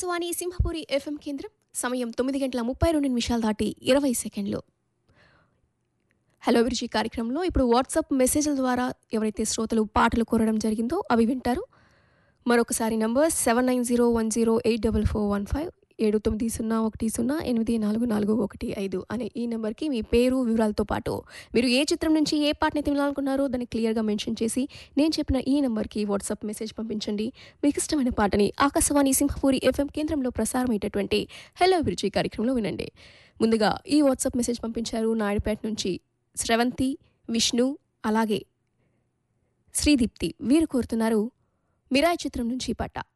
Akashvani Simhapuri FM కేంద్రం సమయం తొమ్మిది గంటల ముప్పై రెండు నిమిషాలు దాటి ఇరవై సెకండ్లు హలో విరుచి కార్యక్రమంలో ఇప్పుడు వాట్సాప్ మెసేజ్ల ద్వారా ఎవరైతే శ్రోతలు పాటలు కోరడం జరిగిందో అవి వింటారు మరొకసారి number seven nine zero one zero eight double four one five ఏడు తొమ్మిది సున్నా ఒకటి సున్నా ఎనిమిది నాలుగు నాలుగు ఒకటి ఐదు అనే ఈ నెంబర్కి మీ పేరు వివరాలతో పాటు మీరు ఏ చిత్రం నుంచి ఏ పాటని వినాలనుకున్నారో దాన్ని క్లియర్గా మెన్షన్ చేసి నేను చెప్పిన ఈ నెంబర్కి వాట్సాప్ మెసేజ్ పంపించండి మీకు ఇష్టమైన పాటని ఆకాశవాణి సింహపూరి ఎఫ్ఎం కేంద్రంలో ప్రసారమయ్యేటటువంటి హలో విరుచి కార్యక్రమంలో వినండి ముందుగా ఈ వాట్సాప్ మెసేజ్ పంపించారు నాయుడుపేట నుంచి శ్రవంతి విష్ణు అలాగే శ్రీదీప్తి వీరు కోరుతున్నారు మిరాయ్ చిత్రం నుంచి ఈ పాట